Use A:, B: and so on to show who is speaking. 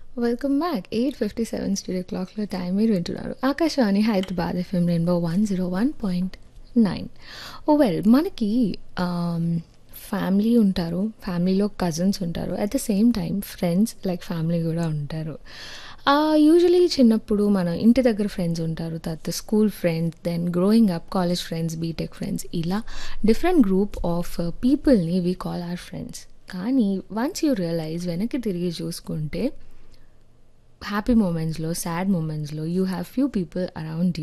A: welcome back eight fifty seven studio క్లాక్లో time మీరు వింటున్నారు Akashvani Hyderabad FM rainbow one zero one point nine oh well మనకి family ఉంటారు ఫ్యామిలీలో కజిన్స్ ఉంటారు at the same time friends like family కూడా ఉంటారు యూజువలీ చిన్నప్పుడు మన ఇంటి దగ్గర ఫ్రెండ్స్ ఉంటారు తర్వాత school friends then growing up college friends BTech friends ఇలా డిఫరెంట్ గ్రూప్ ఆఫ్ పీపుల్ని వీ కాల్ ఆర్ ఫ్రెండ్స్ కానీ వన్స్ యూ రియలైజ్ వెనక్కి తిరిగి చూసుకుంటే హ్యాపీ మూమెంట్స్లో సాడ్ మూమెంట్స్లో you have few people around